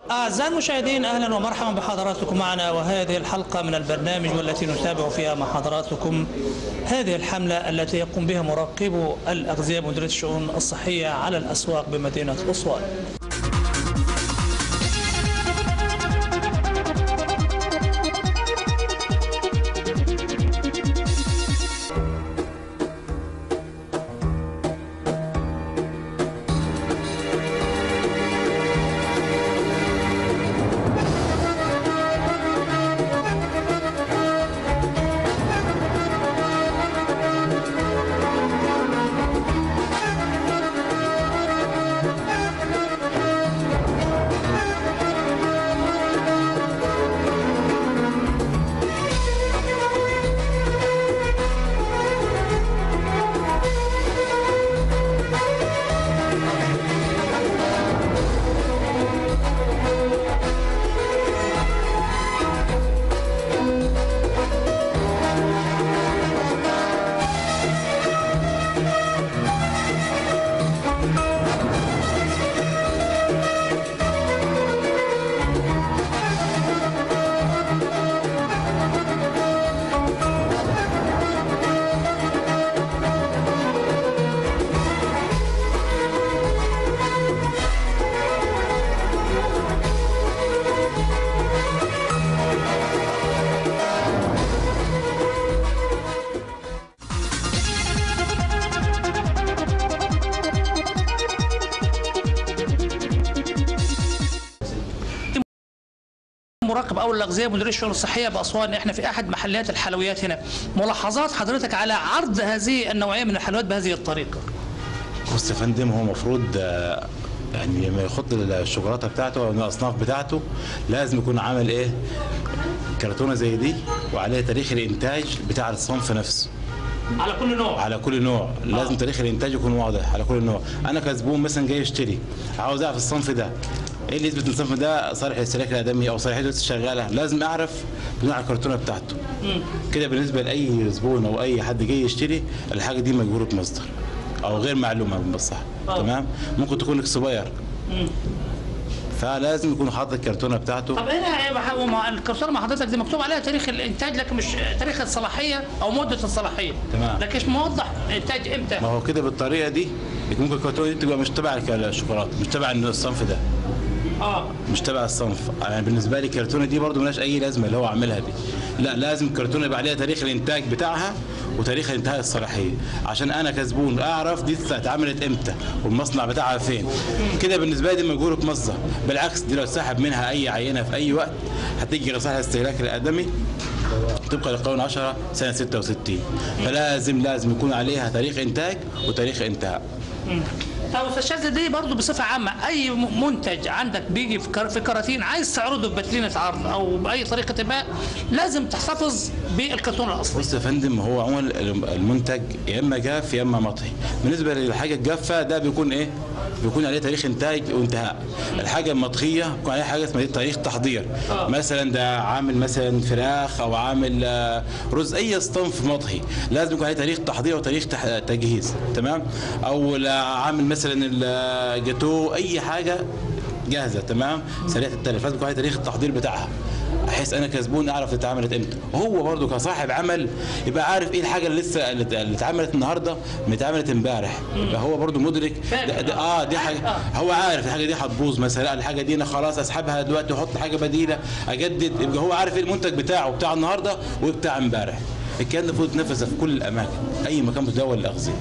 أعزائي المشاهدين أهلا ومرحبا بحضراتكم معنا وهذه الحلقة من البرنامج والتي نتابع فيها مع حضراتكم هذه الحملة التي يقوم بها مراقبو الأغذية مديرية الشؤون الصحية على الأسواق بمدينة أسوان مراقب اول الاغذيه مديريه الشؤون الصحيه باسوان احنا في احد محلات الحلويات هنا ملاحظات حضرتك على عرض هذه النوعيه من الحلويات بهذه الطريقه بص يا فندم هو المفروض آه، يعني لما يحط الشوكولاته بتاعته او الاصناف بتاعته لازم يكون عامل ايه كرتونه زي دي وعليها تاريخ الانتاج بتاع الصنف نفسه على كل نوع على كل نوع لازم تاريخ الانتاج يكون واضح على كل نوع انا كزبون مثلا جاي اشتري عاوز اعرف الصنف ده ايه اللي يثبت ان الصنف ده صالح للسلاك الادمي او صلاحيته لسه شغاله لازم اعرف بنوع على الكرتونه بتاعته كده بالنسبه لاي زبون او اي حد جاي يشتري الحاجه دي مجهوله مصدر او غير معلومه بالصح آه. تمام ممكن تكون اكسباير فلازم يكون حاطط الكرتونه بتاعته طب هنا بح- ومع الكرسونه مع حضرتك دي مكتوب عليها تاريخ الانتاج لكن مش تاريخ الصلاحيه او مده الصلاحيه تمام. لكن مش موضح انتاج امتى ما هو كده بالطريقه دي ممكن الكرتونه دي تبقى مش تبع الشوكولاته مش تبع الصنف ده اه مش تبع الصنف يعني بالنسبه لي الكرتونه دي برضو ملهاش اي لازمه اللي هو عاملها دي لا لازم الكرتونه يبقى عليها تاريخ الانتاج بتاعها وتاريخ انتهاء الصلاحيه عشان انا كزبون اعرف دي اتعملت امتى والمصنع بتاعها فين كده بالنسبه لي مجهوله مصدر بالعكس دي لو سحب منها اي عينه في اي وقت هتيجي لصالح الاستهلاك الادمي طبقا لقانون 10 سنه 66 فلازم لازم يكون عليها تاريخ انتاج وتاريخ انتهاء طب استاذ شاذلي دي برضه بصفه عامه اي م- منتج عندك بيجي في كر- في كراتين عايز تعرضه ببترينه عرض او باي طريقه ما لازم تحتفظ بالكرتونه الاصلي بص يا فندم هو عموما المنتج يا اما جاف يا اما مطهي بالنسبه للحاجه الجافه ده بيكون ايه بيكون عليه تاريخ انتاج وانتهاء الحاجه المطهيه بيكون عليها حاجه اسمها تاريخ تحضير مثلا ده عامل مثلا فراخ او عامل آه، رز اي صنف مطهي لازم يكون عليه تاريخ تحضير وتاريخ تح- تجهيز تمام او لا عامل مثلا الجاتو اي حاجه جاهزه تمام سريعه التلف لازم يكون عليها تاريخ التحضير بتاعها بحيث انا كزبون اعرف اتعملت امتى وهو برضه كصاحب عمل يبقى عارف ايه الحاجه اللي لسه اللي اللي اتعملت النهارده ما اتعملت امبارح يبقى هو برضه مدرك ده ده اه دي حاجه هو عارف الحاجه دي هتبوظ مثلا لا الحاجه دي انا خلاص اسحبها دلوقتي واحط حاجه بديله اجدد يبقى هو عارف ايه المنتج بتاعه بتاع النهارده وبتاع امبارح الكلام ده المفروض يتنفذ في كل الاماكن اي مكان متداول الاغذيه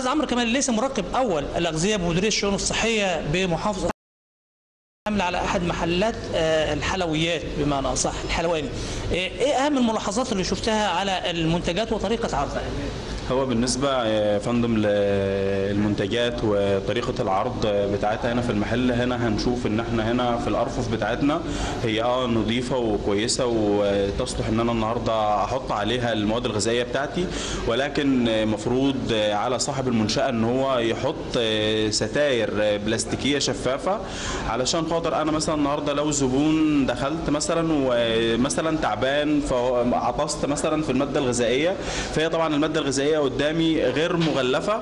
عمرو كمان ليس مراقب اول الاغذيه بمديريه الشؤون الصحيه بمحافظه عامل على احد محلات آه، الحلويات بمعنى اصح الحلواني ايه إيه اهم الملاحظات اللي شفتها على المنتجات وطريقه عرضها هو بالنسبة يا فندم للمنتجات وطريقة العرض بتاعتها هنا في المحل هنا هنشوف ان احنا هنا في الارفف بتاعتنا هي اه نظيفة وكويسة وتصلح ان انا النهاردة احط عليها المواد الغذائية بتاعتي ولكن مفروض على صاحب المنشأة ان هو يحط ستاير بلاستيكية شفافة علشان خاطر انا مثلا النهاردة لو زبون دخلت مثلا ومثلا تعبان فعطست مثلا في المادة الغذائية فهي طبعا المادة الغذائية قدامي غير مغلفة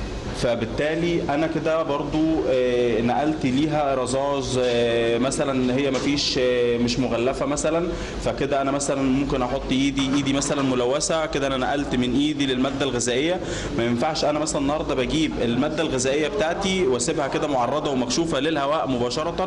فبالتالي انا كده برضو آه، نقلت ليها رذاذ آه، مثلا هي مفيش آه، مش مغلفه مثلا فكده انا مثلا ممكن احط ايدي ايدي مثلا ملوثه كده انا نقلت من ايدي للماده الغذائيه ما ينفعش انا مثلا النهارده بجيب الماده الغذائيه بتاعتي واسيبها كده معرضه ومكشوفه للهواء مباشره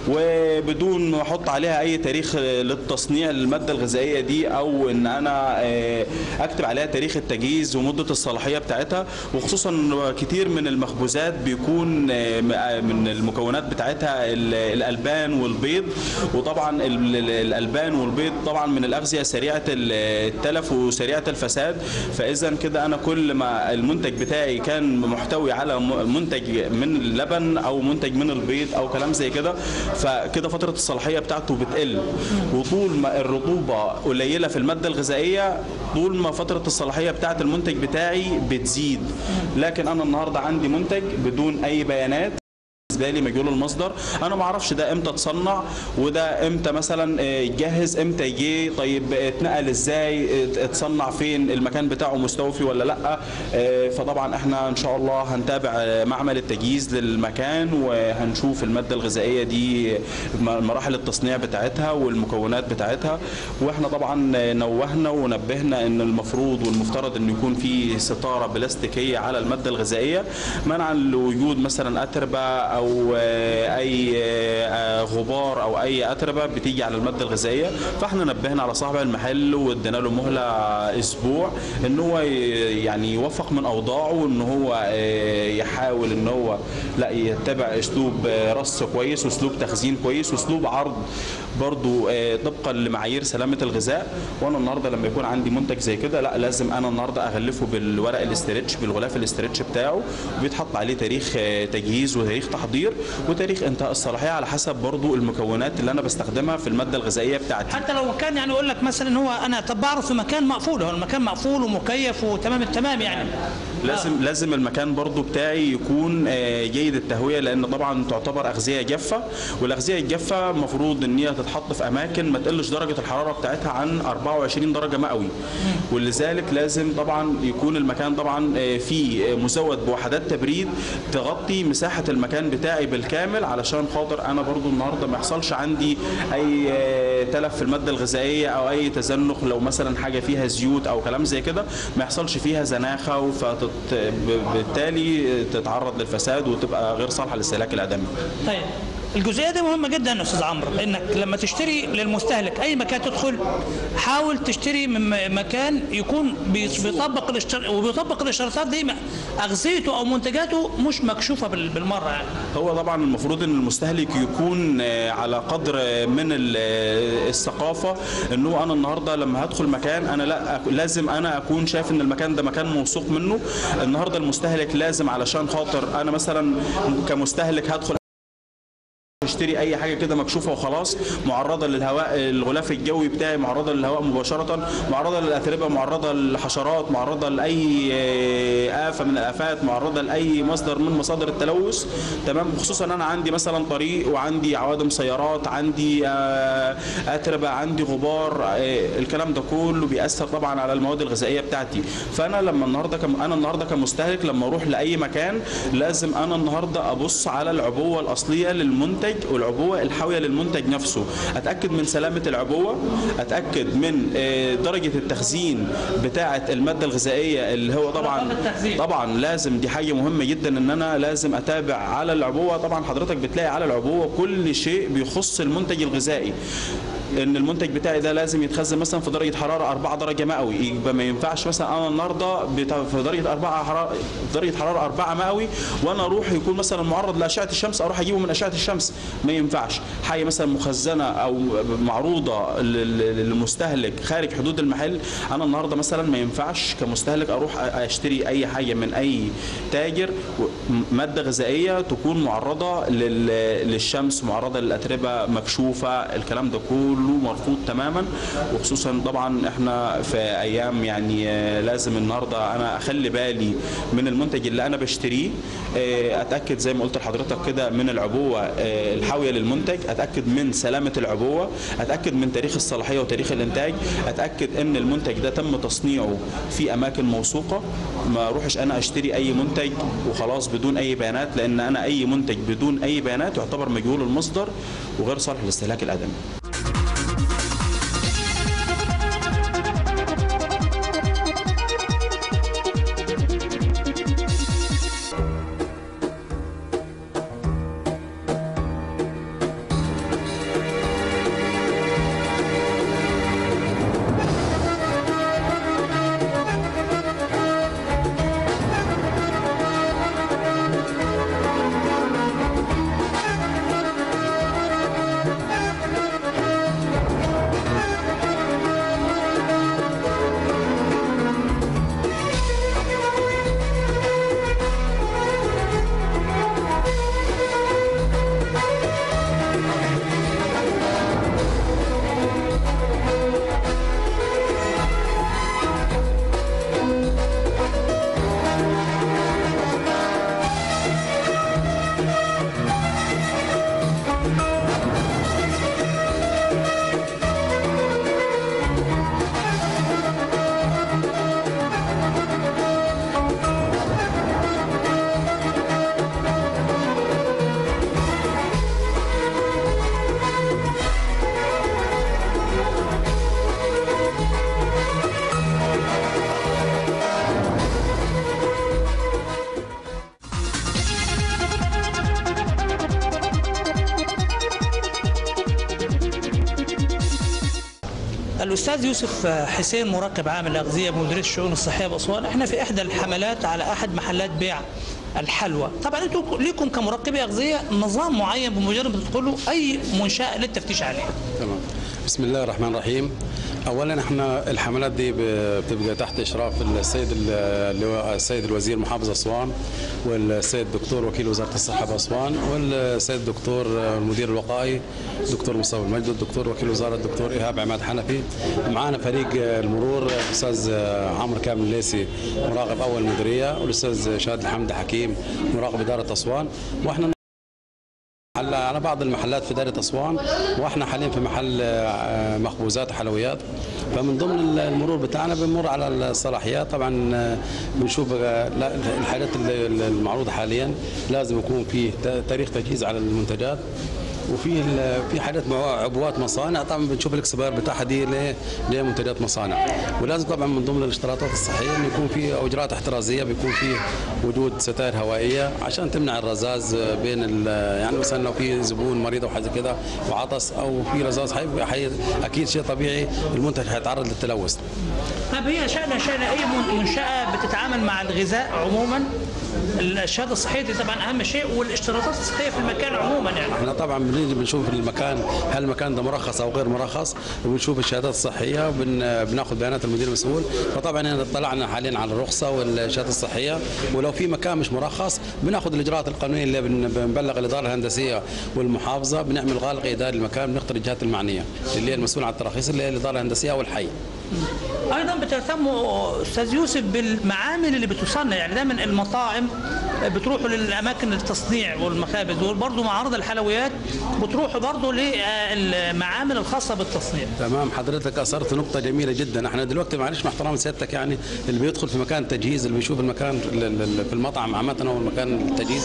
وبدون ما احط عليها اي تاريخ للتصنيع للماده الغذائيه دي او ان انا آه، اكتب عليها تاريخ التجهيز ومده الصلاحيه بتاعتها وخصوصا إن كتير من المخبوزات بيكون آه، م- من المكونات بتاعتها ال- الالبان والبيض وطبعا ال- ال- الالبان والبيض طبعا من الاغذيه سريعه ال- التلف وسريعه الفساد فاذا كده انا كل ما المنتج بتاعي كان محتوي على م- منتج من اللبن او منتج من البيض او كلام زي كده فكده فتره الصلاحيه بتاعته بتقل وطول ما الرطوبه قليله في الماده الغذائيه طول ما فتره الصلاحيه بتاعه المنتج بتاعي بتزيد لكن انا النهارده عندي منتج بدون اي بيانات بالنسبه لي مجهول المصدر انا ما اعرفش ده امتى اتصنع وده امتى مثلا آه، جاهز امتى جه طيب اتنقل ازاي ات- اتصنع فين المكان بتاعه مستوفي ولا لا آه، فطبعا احنا ان شاء الله هنتابع آه، معمل التجهيز للمكان وهنشوف الماده الغذائيه دي م- مراحل التصنيع بتاعتها والمكونات بتاعتها واحنا طبعا آه، نوهنا ونبهنا ان المفروض والمفترض ان يكون في ستاره بلاستيكيه على الماده الغذائيه منعا لوجود مثلا اتربه او آه، اي آه، غبار او اي اتربه بتيجي على الماده الغذائيه فاحنا نبهنا على صاحب المحل وادينا له مهله اسبوع ان هو ي- يعني يوفق من اوضاعه ان هو آه، يحاول ان هو لا يتبع اسلوب آه، رص كويس واسلوب تخزين كويس واسلوب عرض برضو آه، طبقا لمعايير سلامه الغذاء وانا النهارده لما يكون عندي منتج زي كده لا لازم انا النهارده اغلفه بالورق الاسترتش بالغلاف الاسترتش بتاعه وبيتحط عليه تاريخ آه، تجهيز وتاريخ تحضير وتاريخ انتهاء الصلاحيه على حسب برضو المكونات اللي انا بستخدمها في الماده الغذائيه بتاعتي حتى لو كان يعني يقول لك مثلا هو انا طب بعرف في مكان مقفول هو المكان مقفول ومكيف وتمام التمام يعني لازم لازم المكان برضو بتاعي يكون آه، جيد التهويه لان طبعا تعتبر اغذيه جافه والاغذيه الجافه المفروض ان هي تتحط في اماكن ما تقلش درجه الحراره بتاعتها عن 24 درجه مئوي ولذلك لازم طبعا يكون المكان طبعا آه، فيه مزود بوحدات تبريد تغطي مساحه المكان بتاعي بالكامل علشان خاطر انا برضو النهارده ما يحصلش عندي اي آه، تلف في الماده الغذائيه او اي تزنخ لو مثلا حاجه فيها زيوت او كلام زي كده ما يحصلش فيها زناخه فبالتالي تتعرض للفساد وتبقى غير صالحه للاستهلاك الادمي طيب الجزئيه دي مهمه جدا يا استاذ عمرو انك لما تشتري للمستهلك اي مكان تدخل حاول تشتري من م- مكان يكون بي- بيطبق الاشتر... وبيطبق الاشتراطات دي اغذيته او منتجاته مش مكشوفه بال- بالمره يعني هو طبعا المفروض ان المستهلك يكون آه، على قدر آه، من ال- آه، الثقافه انه انا النهارده لما هدخل مكان انا لا أك- لازم انا اكون شايف ان المكان ده مكان موثوق منه النهارده المستهلك لازم علشان خاطر انا مثلا كمستهلك هدخل اشتري اي حاجه كده مكشوفه وخلاص معرضه للهواء الغلاف الجوي بتاعي معرضه للهواء مباشره معرضه للاتربه معرضه للحشرات معرضه لاي آه، افه من الافات معرضه لاي مصدر من مصادر التلوث تمام خصوصا انا عندي مثلا طريق وعندي عوادم سيارات عندي آه، اتربه عندي غبار آه، الكلام ده كله بيأثر طبعا على المواد الغذائيه بتاعتي فانا لما النهارده كم انا النهارده كمستهلك لما اروح لاي مكان لازم انا النهارده ابص على العبوه الاصليه للمنتج والعبوه الحاويه للمنتج نفسه اتاكد من سلامه العبوه اتاكد من آه، درجه التخزين بتاعه الماده الغذائيه اللي هو طبعا نظام التخزين. طبعا لازم دي حاجه مهمه جدا ان انا لازم اتابع على العبوه طبعا حضرتك بتلاقي على العبوه كل شيء بيخص المنتج الغذائي ان المنتج بتاعي ده لازم يتخزن مثلا في درجه حراره 4 درجه مئوي يبقى ما ينفعش مثلا انا النهارده بتا- في درجه 4 حراره في درجه حراره 4 مئوي وانا اروح يكون مثلا معرض لاشعه الشمس اروح اجيبه من اشعه الشمس ما ينفعش حاجه مثلا مخزنه او معروضه لل- للمستهلك خارج حدود المحل انا النهارده مثلا ما ينفعش كمستهلك اروح اشتري اي حاجه من اي تاجر و- ماده غذائيه تكون معرضه لل- للشمس معرضه للاتربه مكشوفه الكلام ده كله مرفوض تماما وخصوصا طبعا احنا في ايام يعني آه، لازم النهارده انا اخلي بالي من المنتج اللي انا بشتريه آه، اتاكد زي ما قلت لحضرتك كده من العبوه آه، الحاويه للمنتج اتاكد من سلامه العبوه اتاكد من تاريخ الصلاحيه وتاريخ الانتاج اتاكد ان المنتج ده تم تصنيعه في اماكن موثوقه ما اروحش انا اشتري اي منتج وخلاص بدون اي بيانات لان انا اي منتج بدون اي بيانات يعتبر مجهول المصدر وغير صالح للاستهلاك الادمي الأستاذ يوسف حسين مراقب عام الأغذية بمديرية الشؤون الصحية بأسوان احنا في إحدى الحملات على أحد محلات بيع الحلوى طبعا انتم ليكم كمراقبي أغذية نظام معين بمجرد ما تدخلوا أي منشأة للتفتيش عليه تمام بسم الله الرحمن الرحيم اولا احنا الحملات دي ب- بتبقى تحت اشراف السيد ال- اللواء السيد الوزير محافظ اسوان والسيد الدكتور وكيل وزاره الصحه باسوان والسيد الدكتور المدير الوقائي دكتور مصطفى المجد الدكتور وكيل وزاره الدكتور ايهاب عماد حنفي معنا فريق المرور الاستاذ عمرو كامل الليسي مراقب اول مديريه والاستاذ شاد الحمد حكيم مراقب اداره اسوان واحنا محل على بعض المحلات في دائرة أسوان وإحنا حاليا في محل آه، مخبوزات وحلويات فمن ضمن المرور بتاعنا بنمر على الصلاحيات طبعا آه، بنشوف آه، لا، الحالات ال- المعروضة حاليا لازم يكون فيه ت- تاريخ تجهيز على المنتجات وفي ال- في حالات مع- عبوات مصانع طبعا بنشوف الاكسبير بتاعها دي ل- لمنتجات مصانع ولازم طبعا من ضمن الاشتراطات الصحيه انه يكون في او اجراءات احترازيه بيكون في وجود ستائر هوائيه عشان تمنع الرذاذ بين ال- يعني مثلا لو في زبون مريض او حاجه كده وعطس او في رذاذ حي- حي- اكيد شيء طبيعي المنتج حيتعرض للتلوث طيب هي شأن شأن أي من- منشأة بتتعامل مع الغذاء عموما الشهادة الصحية دي طبعا أهم شيء والاشتراطات الصحية في المكان عموما يعني احنا طبعا بنيجي بنشوف المكان هل المكان ده مرخص او غير مرخص وبنشوف الشهادات الصحيه وبناخذ بيانات المدير المسؤول فطبعا احنا اطلعنا حاليا على الرخصه والشهاده الصحيه ولو في مكان مش مرخص بناخذ الاجراءات القانونيه اللي بن- بنبلغ الاداره الهندسيه والمحافظه بنعمل غالق اداري للمكان بنختار الجهات المعنيه اللي هي المسؤول عن التراخيص اللي هي الاداره الهندسيه والحي ايضا بتهتموا استاذ يوسف بالمعامل اللي بتصنع يعني دايما المطاعم بتروحوا للاماكن التصنيع والمخابز وبرضه معارض الحلويات بتروحوا برضه للمعامل الخاصه بالتصنيع تمام حضرتك اثرت نقطه جميله جدا احنا دلوقتي معلش مع احترام سيادتك يعني اللي بيدخل في مكان تجهيز اللي بيشوف المكان ال- ال- في المطعم عامه او المكان التجهيز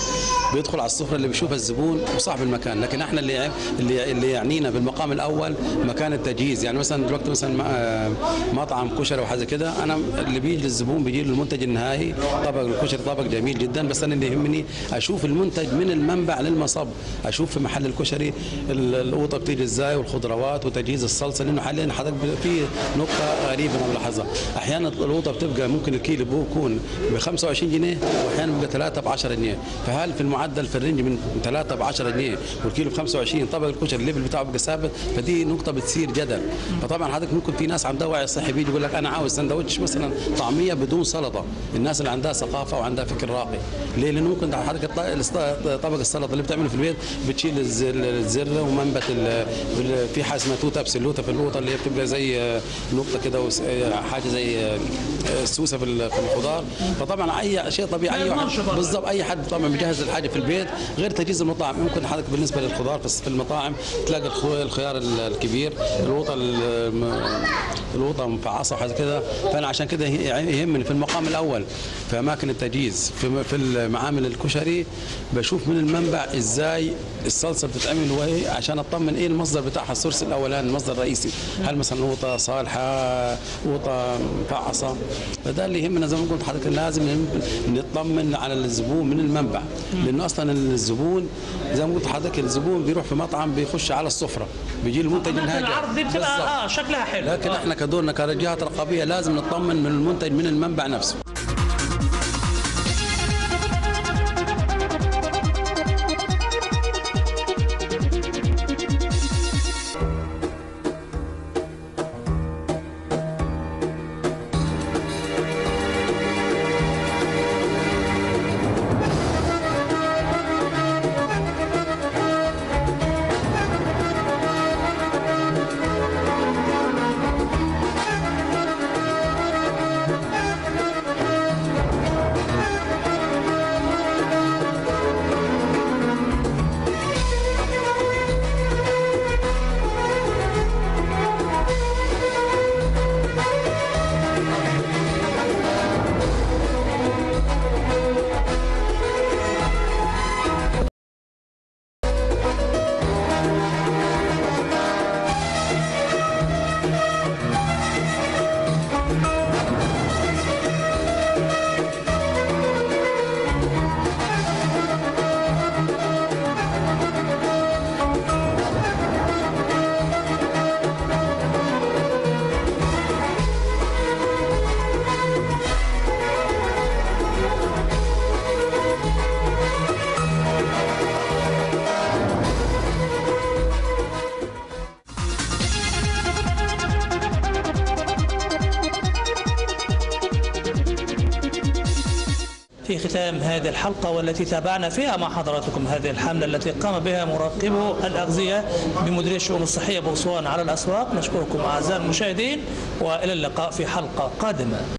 بيدخل على السفره اللي بيشوفها الزبون وصاحب المكان لكن احنا اللي اللي اللي يعنينا بالمقام الاول مكان التجهيز يعني مثلا دلوقتي مثلا آه، مطعم كشري وحاجه كده انا اللي بيجي للزبون بيجي له المنتج النهائي طبق الكشري طبق جميل جدا بس انا اللي يهمني اشوف المنتج من المنبع للمصب اشوف في محل الكشري ال- القوطه بتيجي ازاي والخضروات وتجهيز الصلصه لانه حاليا حضرتك ب- في نقطه غريبه انا بلاحظها احيانا القوطه بتبقى ممكن الكيلو بيكون ب 25 جنيه واحيانا بيبقى 3 ب 10 جنيه فهل في المعدل في الرينج من 3 ب 10 جنيه والكيلو ب 25 طبق الكشري الليفل بتاعه بيبقى ثابت فدي نقطه بتصير جدل فطبعا حضرتك ممكن في ناس عندها وعي صحي بيجي يقول لك انا عاوز سندوتش مثلا طعميه بدون سلطه الناس اللي عندها ثقافه وعندها فكر راقي ليه لانه ممكن حضرتك الط- الست- طبق السلطه اللي بتعمله في البيت بتشيل الز- الزره ومنبت ال- ال- في حاجه اسمها توته بسلوته في القوطه اللي هي بتبقى زي آه، نقطه كده وس- آه، حاجه زي آه، السوسه في ال- في الخضار فطبعا اي شيء طبيعي اي واحد يضمنش برضه. بالضبط اي حد طبعا بيجهز الحاجه في البيت غير تجهيز المطاعم ممكن حضرتك بالنسبه للخضار في في المطاعم تلاقي الخ- الخيار ال- الكبير الوطه الم- الوطه مفعصه وحاجه كده فانا عشان كده يه- يهمني في المقام الاول في اماكن التجهيز في في معامل الكشري بشوف من المنبع ازاي الصلصه بتتعمل وهي عشان اطمن ايه المصدر بتاعها السورس الاولاني المصدر الرئيسي هل مثلا وطه صالحه وطه مفعصه فده اللي يهمنا زي ما قلت حضرتك لازم نطمن على الزبون من المنبع لانه اصلا الزبون زي ما قلت حضرتك الزبون بيروح في مطعم بيخش على السفره بيجي له منتج أماكن النهائي العرض دي بالضبط. بتبقى اه شكلها حلو لكن آه. احنا كدورنا كجهات رقابيه لازم نطمن من المنتج من المنبع نفسه في ختام هذه الحلقة والتي تابعنا فيها مع حضراتكم هذه الحملة التي قام بها مراقبو الأغذية بمديرية الشؤون الصحية بأسوان على الأسواق نشكركم أعزائي المشاهدين وإلى اللقاء في حلقة قادمة